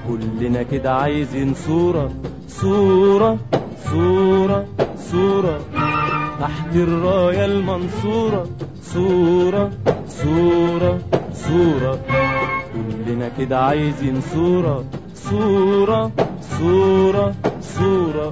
كلنا كده عايزين صورة صورة صورة صورة تحت الراية المنصورة صورة صورة صورة كلنا كده عايزين صورة صورة صورة صورة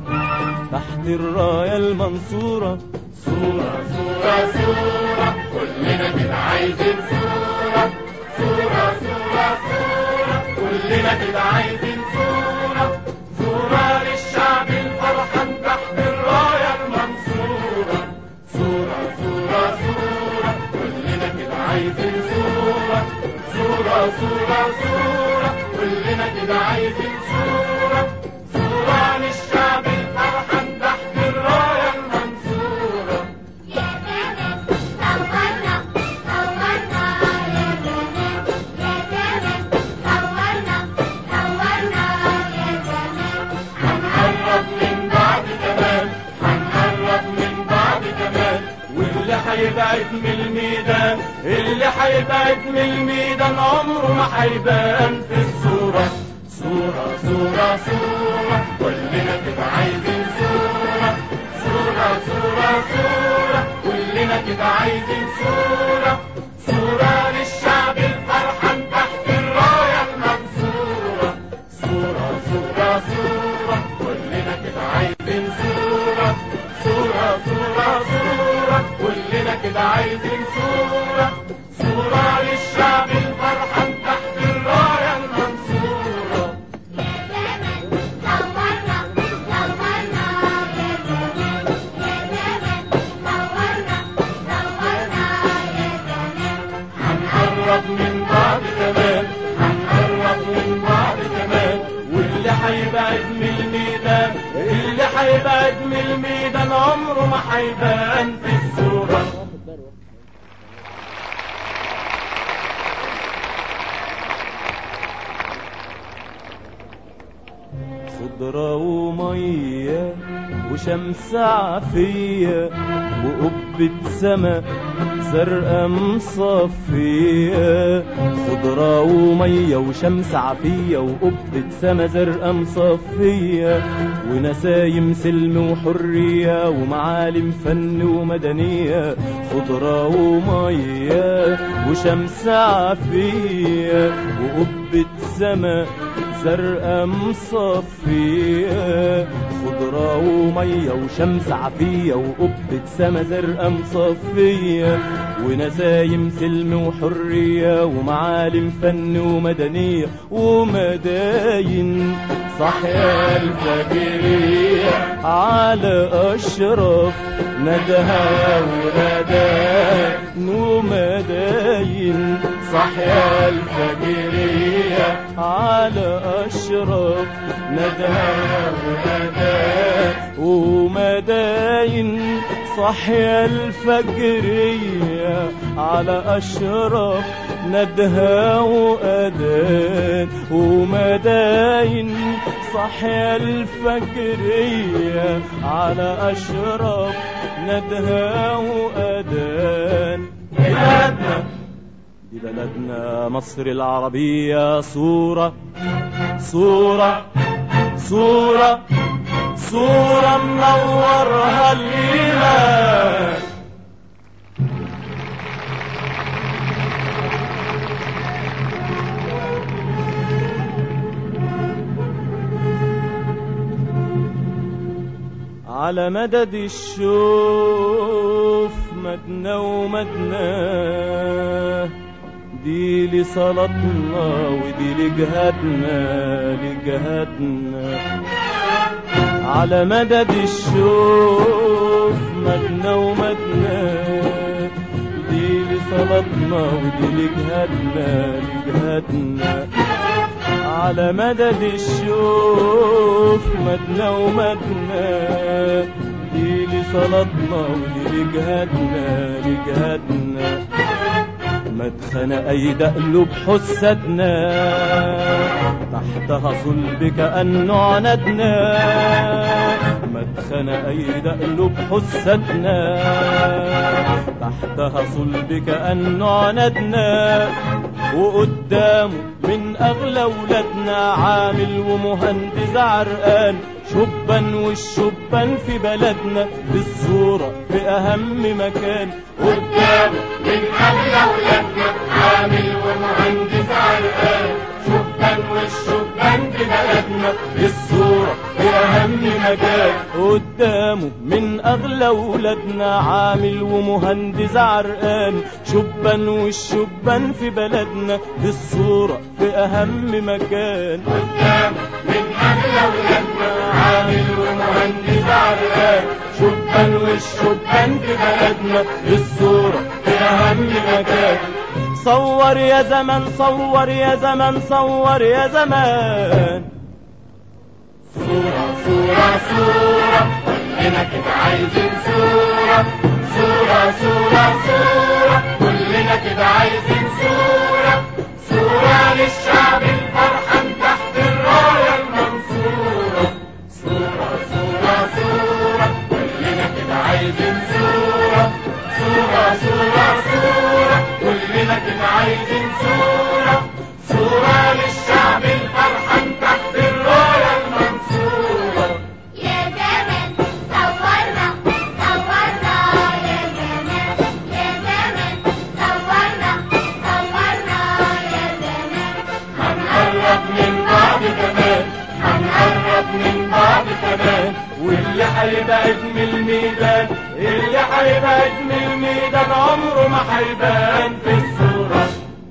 تحت الراية المنصورة صورة صورة صورة كلنا كده عايزين صورة صورة صورة صورة كلنا كده عايزين صورة صورة للشعب الفرحان تحت الراية المنصورة صورة صورة صورة كلنا كده عايزين صورة صورة صورة صورة كلنا كده عايزين صورة صورة للشعب الفرحان تحت الراية المنصورة يا زمان صورنا صورنا يا زمان يا زمان صورنا صورنا يا زمان هنقرب من بعض كمان هنقرب من بعض كمان واللي هيبعد من الميدان اللي هيبعد من الميدان عمره ما هيبان في الصورة صورة صورة صورة كلنا كده عايزين صورة صورة صورة صورة كلنا كده عايزين صورة صورة للشعب الفرحان تحت الراية المنصورة صورة صورة صورة كلنا كده عايزين صورة صورة صورة صورة كلنا كده عايزين صورة صورة للشعب الفرحان تحت الراية المنصورة يا زمان صورنا صورنا يا زمان يا زمان صورنا صورنا يا زمان هنقرب من بعض كمان هنقرب من بعض كمان واللي هيبعد من الميدان اللي هيبعد من الميدان عمره ما هيبان في الصورة خضرة ومية وشمس عافية وقبة سما زرقاء مصفية خضرة ومية وشمس عافية وقبة سما زرقاء مصفية ونسايم سلم وحرية ومعالم فن ومدنية خضرة ومية وشمس عافية وقبة سما زرقاء مصفية خضرة ومية وشمس عافية وقبة سما زرقاء مصفية ونسايم سلم وحرية ومعالم فن ومدنية ومداين صحيا الفجرية على أشرف ندها وندان ومداين صحيا الفجرية على أشرف ندها وندان ومداين صحيا الفجرية على أشرف ندها وأذان ومداين صحيا الفجرية على أشرف ندها وأذان بلادنا دي بلدنا مصر العربية صورة صورة صورة صورة منورها الإيمان على مدد الشوف مدنا ومدنا دي لصلاتنا ودي لجهادنا لجهادنا على مدد الشوف مدنا ومدنا دي لصلاتنا ودي لجهادنا لجهادنا على مدد الشوف مدنا ومدنا دي لصلاتنا ودي لجهادنا لجهادنا مدخنا أيد قلوب حسدنا تحتها صلب كأنه عندنا مدخنا أيد قلوب حسدنا تحتها صلب كأنه عندنا وقدامه من اغلى ولادنا عامل ومهندس عرقان شبان والشبان في بلدنا بالصورة في اهم مكان قدامه من أغلى ولادنا عامل ومهندس عرقان شبان والشبان في بلدنا الصورة في أهم مكان قدامه من أغلى ولادنا عامل ومهندس عرقان شبان والشبان في بلدنا بالصورة في أهم مكان قدامه من أغلى ولادنا عامل ومهندس عرقان شبان والشبان في بلدنا بالصورة في أهم مكان صور يا زمان صور يا زمان صور يا زمان صورة صورة صورة كلنا كده عايزين صورة صورة صورة صورة كلنا كده عايزين صورة صورة للشعب الفرحان تحت الراية المنصورة صورة صورة صورة كلنا كده عايزين صورة صورة صورة صورة كلنا كده عايزين صورة صورة للشعب الفرحان تحت الراية المنصورة يا زمن صورنا صورنا يا زمان يا زمن صورنا صورنا يا زمان هنقرب من بعض كمان هنقرب من بعض كمان واللي هيبعد من الميدان اللي هيبعد من الميدان عمره ما هيبان في الصورة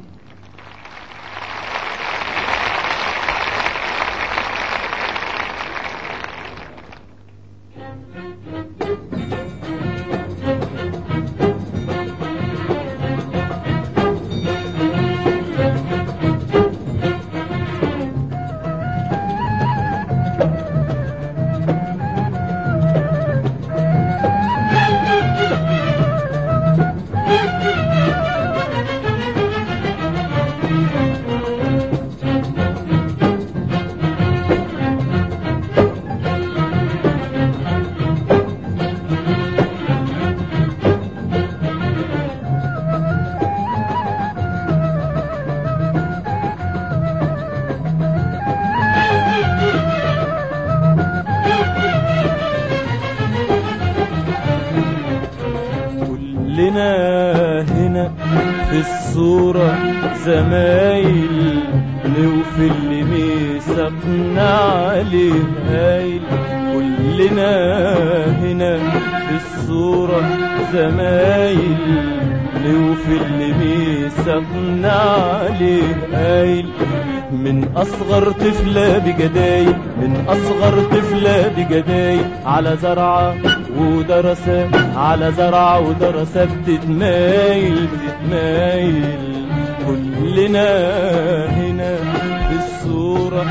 كلنا هنا في الصورة زمايل نوفي اللي ميثاقنا عليه هايل كلنا هنا في الصورة زمايل نوفي اللي ميثاقنا عليه هايل من أصغر طفلة بجدايل من أصغر طفلة بجدايل على زرعة ودرسة على زرعة ودرسة بتتمايل بتتمايل كلنا هنا في الصورة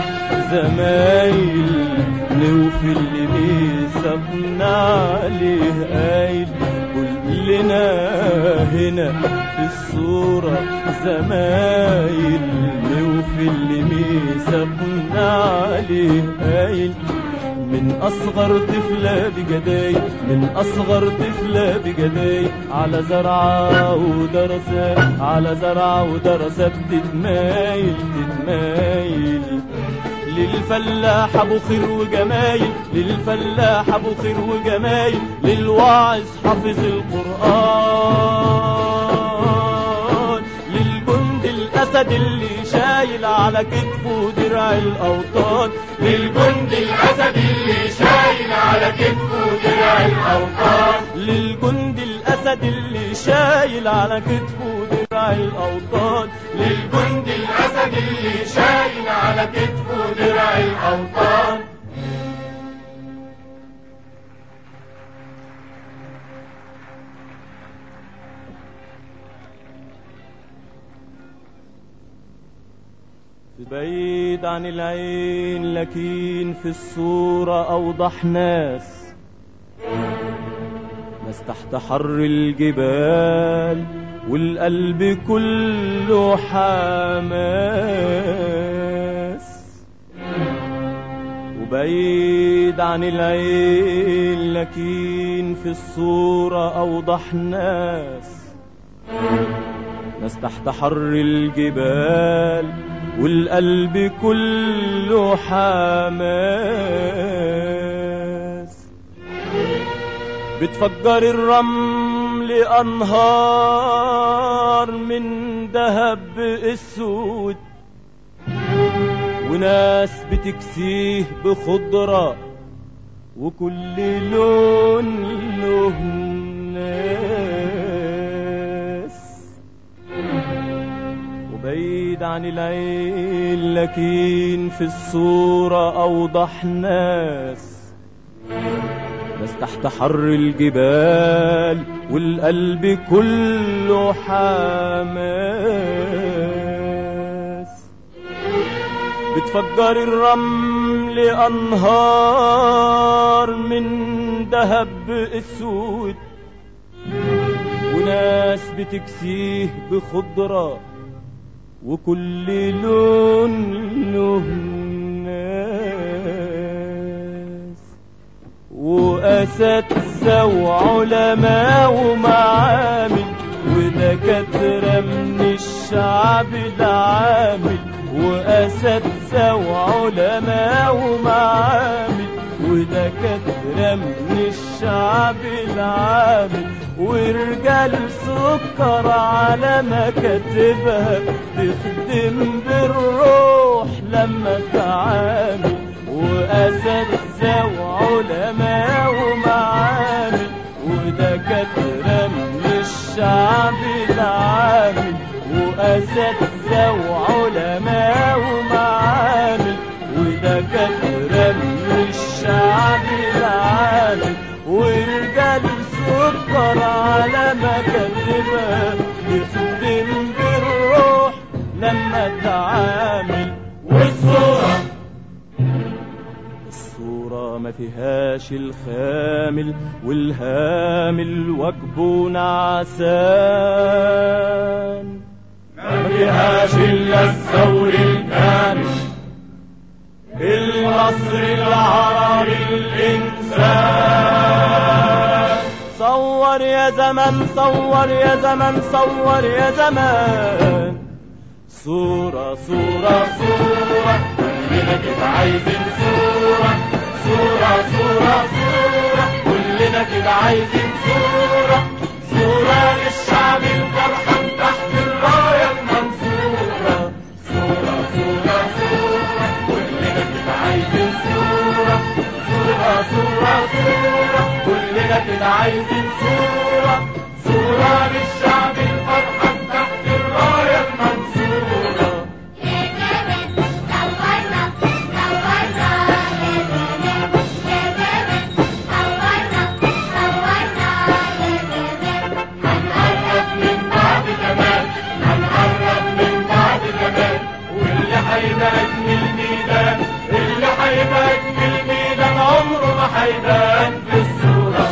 زمايل نوفي اللي ميثاقنا عليه قايل كلنا هنا في الصورة زمايل نوفي اللي ميثاقنا عليه قايل من أصغر طفلة بجداي من أصغر طفلة بجداي على زرعة ودرسة على زرعة ودرسة بتتمايل تتمايل للفلاح ابو خير وجمايل للفلاح ابو خير وجمايل للواعظ حافظ القرآن للجند الاسد اللي شايل على كتفه درع الاوطان للجند الأسد اللي شايل على كتفه درع الأوطان للجند الاسد اللي شايل على كتفه درع الاوطان للجند الأسد اللي شايل على كتفه درع الأوطان بعيد عن العين لكن في الصورة أوضح ناس ناس تحت حر الجبال والقلب كله حماس وبعيد عن العين لكن في الصورة أوضح ناس ناس تحت حر الجبال والقلب كله حماس بتفجر الرمل أنهار من دهب اسود وناس بتكسيه بخضرة وكل لون له ناس وبعيد عن العين لكن في الصورة أوضح ناس ناس تحت حر الجبال والقلب كله حماس بتفجر الرمل أنهار من دهب اسود وناس بتكسيه بخضرة وكل لون له ناس وأساتذة وعلماء ومعامل ودكاترة من الشعب العامل وأساتذة وعلماء ومعامل ودكاترة من الشعب العامل ورجال سكر على مكاتبها تخدم بالروح لما تعامل وأساتذة وعلماء ومعامل ودكاترة من الشعب العامل وأساتذة وعلماء ومعامل ودكاترة من الشعب العامل ورجال سكر على مكاتبها تخدم بالروح لما تعامل والصورة الصورة ما فيهاش الخامل والهامل واجبه نعسان ما فيهاش إلا الثور الكامل المصر العربي الإنسان صور يا زمن صور يا زمن صور يا زمان صورة صورة صورة كلنا كده عايزين صورة صورة صورة صورة كلنا كده عايزين صورة صورة للشعب الفرحان تحت الراية المنصورة صورة صورة صورة كلنا كده عايزين صورة صورة صورة صورة كلنا كده عايزين صورة صورة للشعب الفرحان تحت الراية المنصورة يا زمن صورنا صورنا يا زمان يا زمن صورنا صورنا يا زمان هنقرب من بعض كمان هنقرب من بعض كمان واللي هيبعد من الميدان اللي هيبعد من الميدان عمره ما هيبان في الصورة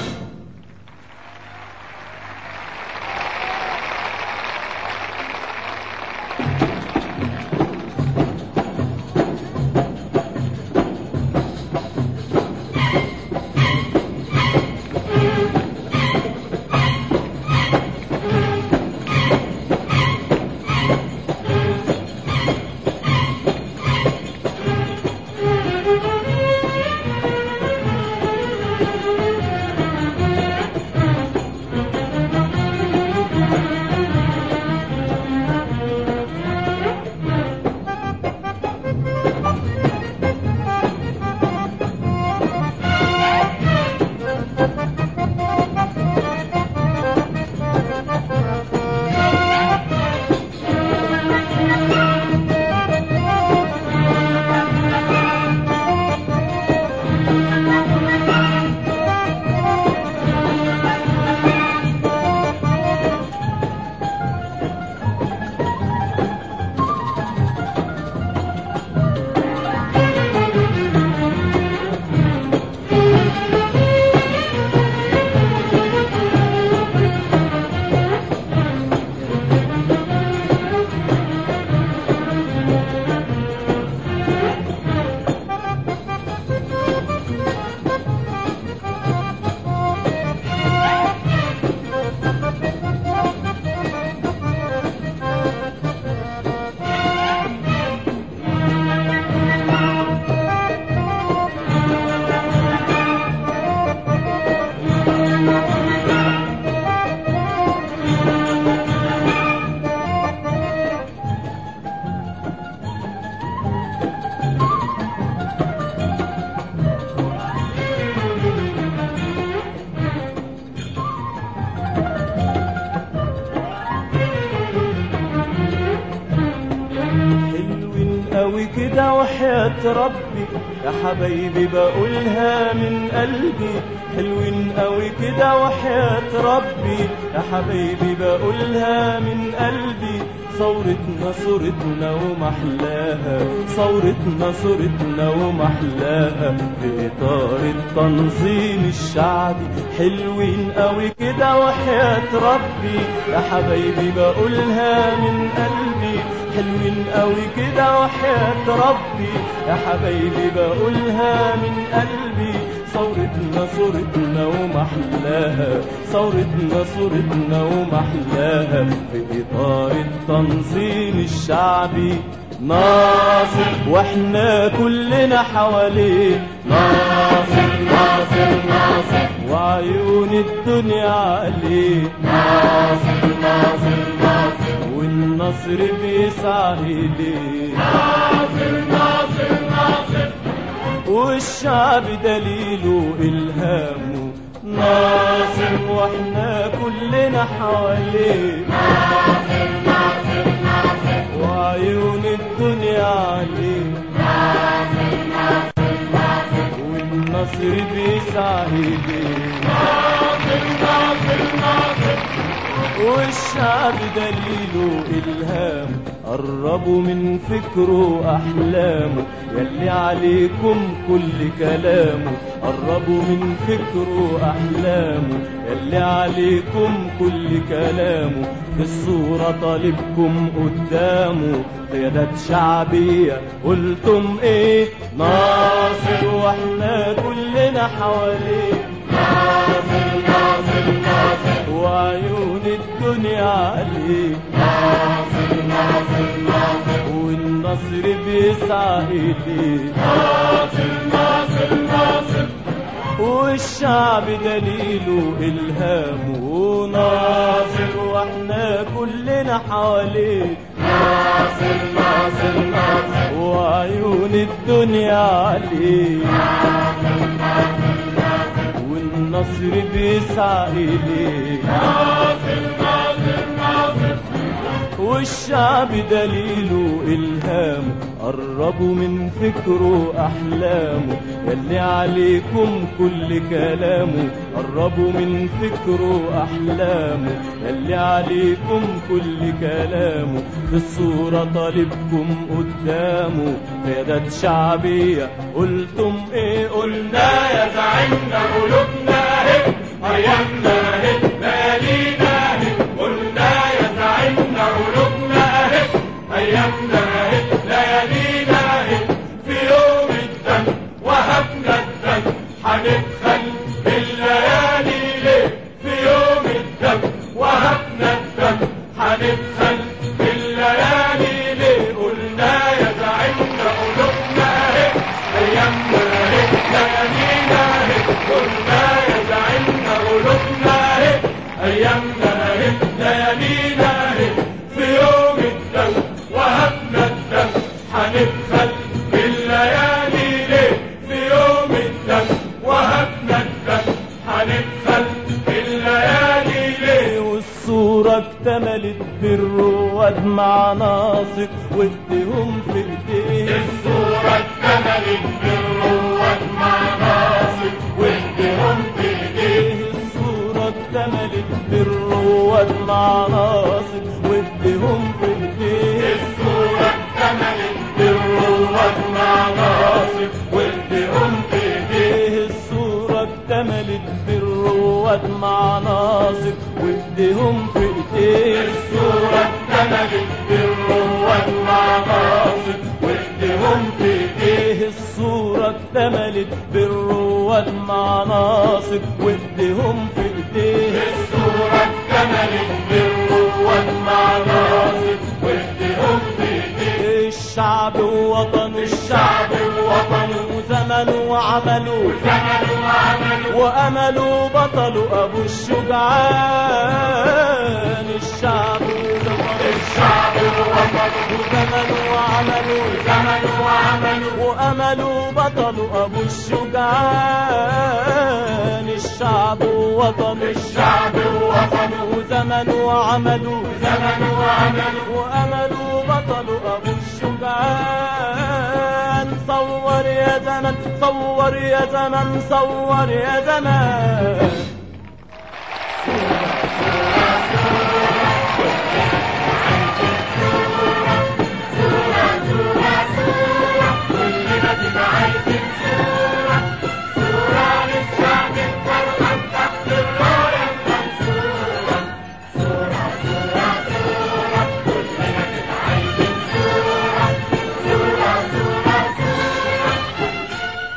وحياة ربي يا حبايبي بقولها من قلبي حلوين قوي كده وحياة ربي يا حبايبي بقولها من قلبي ثورتنا صورتنا ومحلاها ثورتنا صورتنا ومحلاها في إطار التنظيم الشعبي حلوين قوي كده وحياة ربي يا حبايبي بقولها من قلبي حلوين قوي كده وحياة ربي يا حبايبي بقولها من قلبي ثورتنا صورتنا ومحلاها ثورتنا صورتنا ومحلاها في إطار التنظيم الشعبي ناصر واحنا كلنا حواليه ناصر ناصر ناصر وعيون الدنيا عليه ناصر ناصر ناصر والنصر بيسعى إليه ناصر ناصر ناصر والشعب دليله إلهامه ناصر واحنا كلنا حواليه وعيون الدنيا عليه والنصر بيسعى إليه ناصر ناصر ناصر والشعب دليله إلهام قربوا من فكره أحلامه يلي عليكم كل كلامه قربوا من فكره أحلامه يلي عليكم كل كلامه في الصورة طالبكم قدامه قيادات شعبية قلتم ايه ناصر واحنا كلنا حواليه ناصر ناصر ناصر وعيون الدنيا عليه ناصر ناصر ناصر والنصر بيسعى إليه ناصر ناصر ناصر والشعب دليله إلهامه ناصر واحنا كلنا حواليه ناصر ناصر ناصر وعيون الدنيا عليه والنصر بيسعى إليه ناصر ناصر ناصر والشعب دليله إلهامه قربوا من فكره أحلامه يلي عليكم كل كلامه قربوا من فكره أحلامه يلي عليكم كل كلامه في الصورة طالبكم قدامه قيادات شعبية قلتم إيه قلنا يا زعمنا قلوبنا هب ايامنا هب ليالينا هب قلنا يا زعمنا قلوبنا هب ايامنا هب ليالينا هب في يوم الدم وهبنا الدم هندخل الليالي ليه في يوم الدم وهبنا الدم هندخل الليالي ليه قلنا يا زعمنا قلوبنا هب ايامنا هب ليالينا هب قلنا يا زعمنا قلوبنا هب ايامنا هب ليالينا هب في يوم الدم وهبنا الدم هندخل الليالي ليه في يوم الدم وهبنا الدم هندخل الليالي ليه والصورة اكتملت بالرواد مع ناصر واديهم في ايديه الصورة اكتملت بالرواد مع ناصر وايديهم في ايديه الصورة اكتملت بالرواد مع ناصر واديهم في ايديه الصورة اكتملت بالرواد مع ناصر وايديهم في ايديه الصورة اكتملت بالرواد مع ناصر واديهم في ايديه الصورة اكتملت بالرواد مع ناصر وايديهم في ايديه الصورة اكتملت بالرواد مع ناصر واديهم في ايديه الصورة اكتملت بالرواد مع ناصر وايديهم في ايديه الشعب ووطنه الشعب ووطنه وزمنه وعمله زمن وعمل وأمله بطله أبو الشجعان الشعب ووطنه الشعب ووطنه وزمنه وعمله زمن وعمل وأمله بطله أبو الشجعان الشعب ووطنه الشعب ووطنه وزمن وعمله زمن وعمل وأمل بطل أبو الشجعان صور يا زمن صور يا زمن صور يا زمن كلنا بما عايزين صورة صورة للشعب الفرحان تحت الراية المنصورة صورة صورة صورة كلنا بما عايزين صورة صورة صورة صورة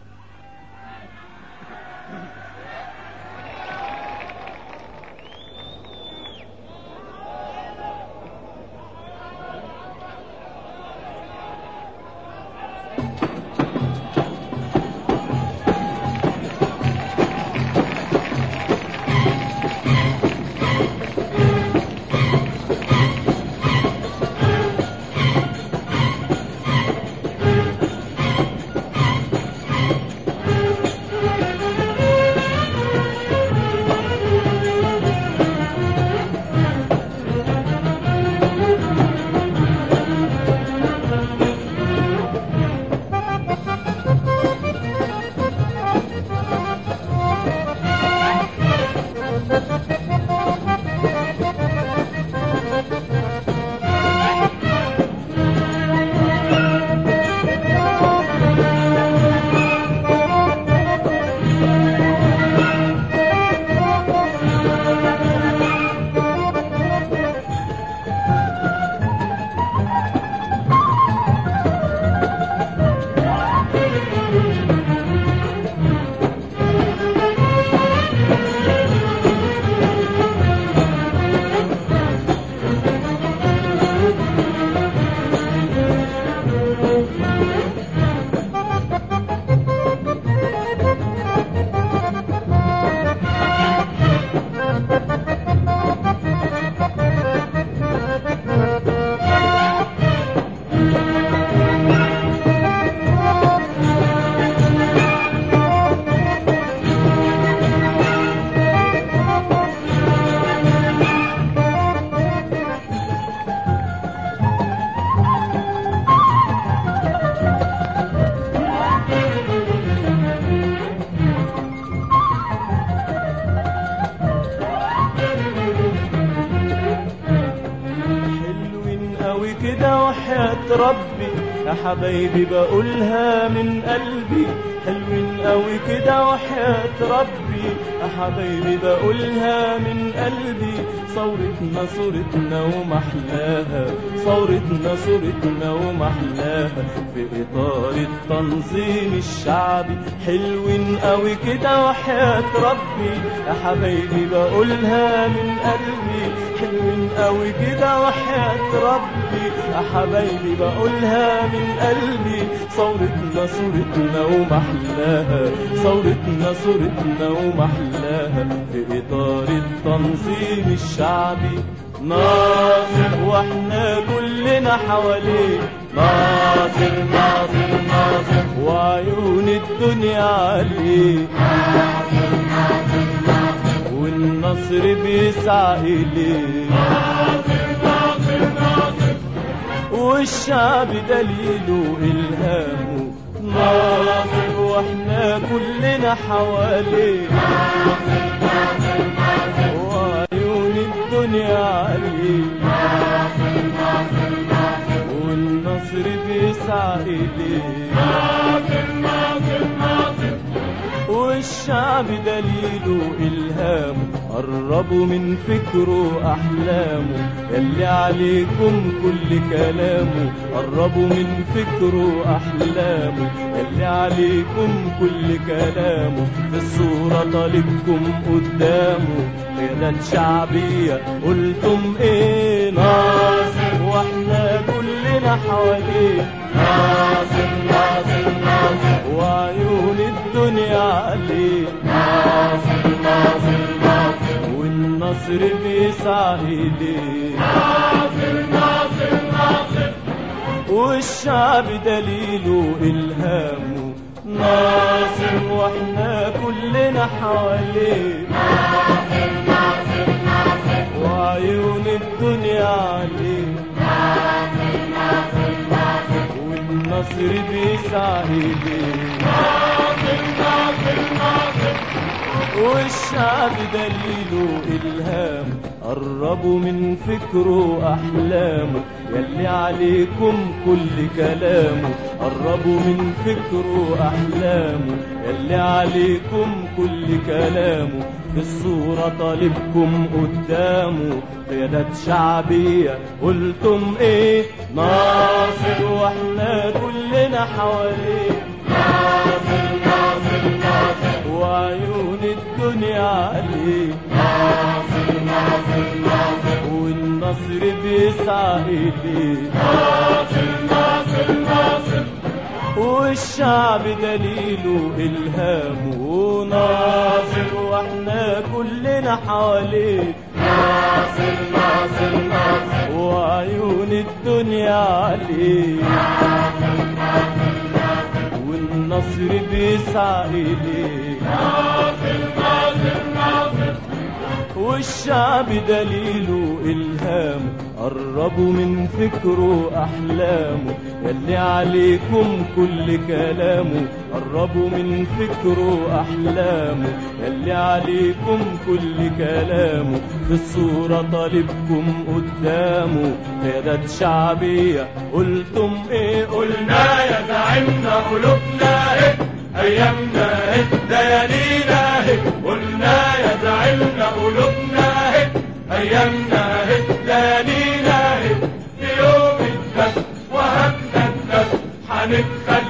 حلوين قوي كده وحياة ربي يا حبايبي بقولها من قلبي حلوين قوي كده وحياة ربي يا حبايبي بقولها من قلبي ثورتنا صورتنا ومحلاها ثورتنا صورتنا ومحلاها في إطار التنظيم الشعبي حلوين قوي كده وحياة ربي يا حبايبي بقولها من قلبي حلوين قوي كده وحياة ربي يا حبايبي بقولها من قلبي ثورتنا صورتنا ومحلاها ثورتنا صورتنا ومحلاها في إطار التنظيم الشعبي ناصر واحنا كلنا حواليه ناصر ناصر ناصر وعيون الدنيا عليه والنصر بيسعى إليه والشعب دليله إلهامه ناصر واحنا كلنا حواليه وعيون الدنيا عليه والنصر بيسعى إليه والشعب دليله إلهامه قربوا من فكره أحلامه يلي عليكم كل كلامه قربوا من فكره أحلامه يلي عليكم كل كلامه في الصورة طالبكم قدامه قيادات شعبية قلتم ايه ناصر واحنا كلنا حواليه ناصر ناصر ناصر وعيون الدنيا عليه ناصر ناصر ناصر والنصر بيسعى إليه والشعب دليله إلهامه ناصر واحنا كل كلنا حواليه وعيون الدنيا عليه والنصر بيسعى إليه والشعب دليله إلهام قربوا من فكره أحلامه يلي عليكم كل كلامه قربوا من فكره أحلامه يلي عليكم كل كلامه في الصورة طالبكم قدامه قيادات شعبية قلتم ايه ناصر واحنا كلنا حواليه ناصر ناصر ناصر وعيون الدنيا عليه ناصر ناصر ناصر والنصر بيسعى إليه ناصر ناصر ناصر والشعب دليله إلهامه ناصر واحنا كلنا حواليه ناصر ناصر ناصر وعيون الدنيا عليه والنصر بيسعى إليه والشعب دليله إلهام قربوا من فكره أحلامه يلي عليكم كل كلامه قربوا من فكره أحلامه يلي عليكم كل كلامه في الصورة طالبكم قدامه قيادات شعبية قلتم ايه قلنا يا زعيمنا قلوبنا ايه ايامنا ايه ليالينا ايه قلنا يا زعيمنا قلوبنا ايه ايامنا ايه ليالينا ايه في يوم الدس وهبنا الدس هندخل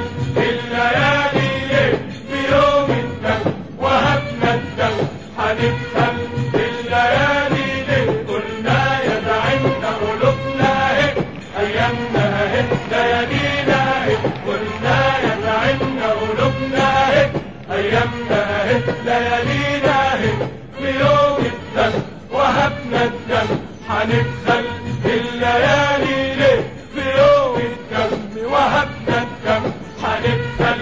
الليالي ايه في يوم الدس وهبنا الدس هندخل الليالي ليه قلنا يا زعيمنا قلوبنا ايه ايامنا ايه ليالينا ايه قلنا يا زعيمنا قلوبنا ايه ايامنا ايه ليالينا ايه في يوم الدم وهبنا الدم هندخل الليالي ليه في يوم الدم وهبنا الدم هندخل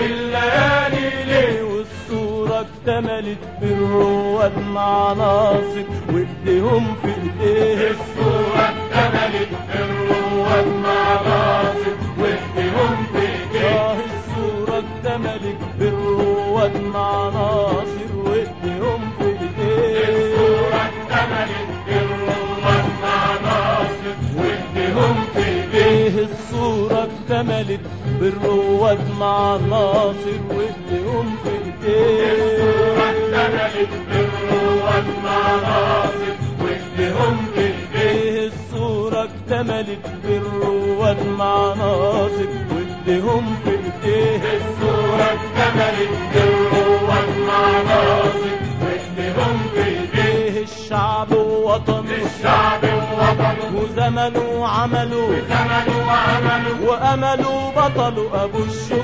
الليالي ليه والصورة اكتملت بالرواد مع ناصر وايديهم في ايديه الصورة اكتملت بالرواد مع ناصر وايديهم في ايديه الصورة اكتملت بالرواد مع ناصر وايديهم في ايديه الصورة اكتملت بالرواد مع ناصر وايديهم في ايديه الصورة اكتملت بالرواد مع ناصر وايديهم في ايديه الصورة اكتملت بالرواد مع ناصر وايديهم في ايديه الصورة اكتملت بالرواد مع ناصر وايديهم في ايديه الصورة اكتملت بالرواد مع ناصر وايديهم في ايديه الشعب ووطنه الشعب ووطنه وزمنه وعمله وزمنه وعمله وأمله بطله أبو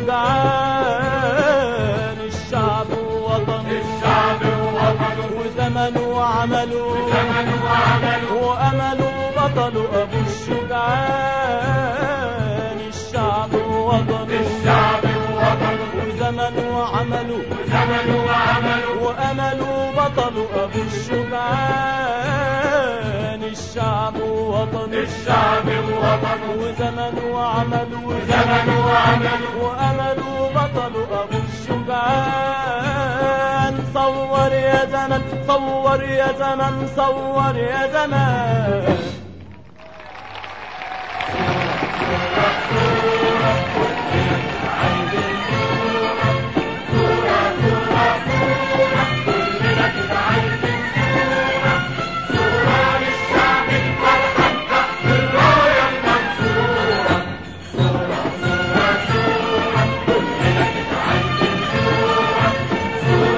الشجعان الشعب ووطنه الشعب ووطنه وزمنه وعمله وزمنه وعمله وأمله بطله أبو الشجعان الشعب ووطنه الشعب ووطنه وزمنه وعمله وزمنه وعمله وأمله بطله أبو الشجعان الشعب ووطنه الشعب ووطنه وزمنه وعمله وزمنه وعمله وأمله بطله أبو الشجعان صور يا زمن صور يا زمن صور يا زمان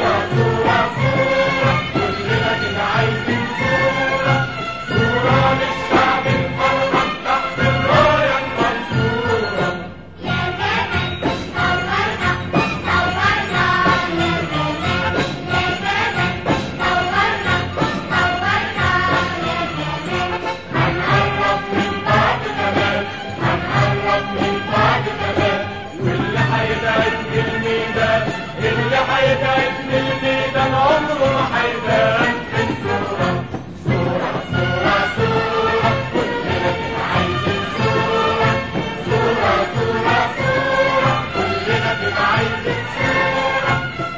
صورة عايزين صورة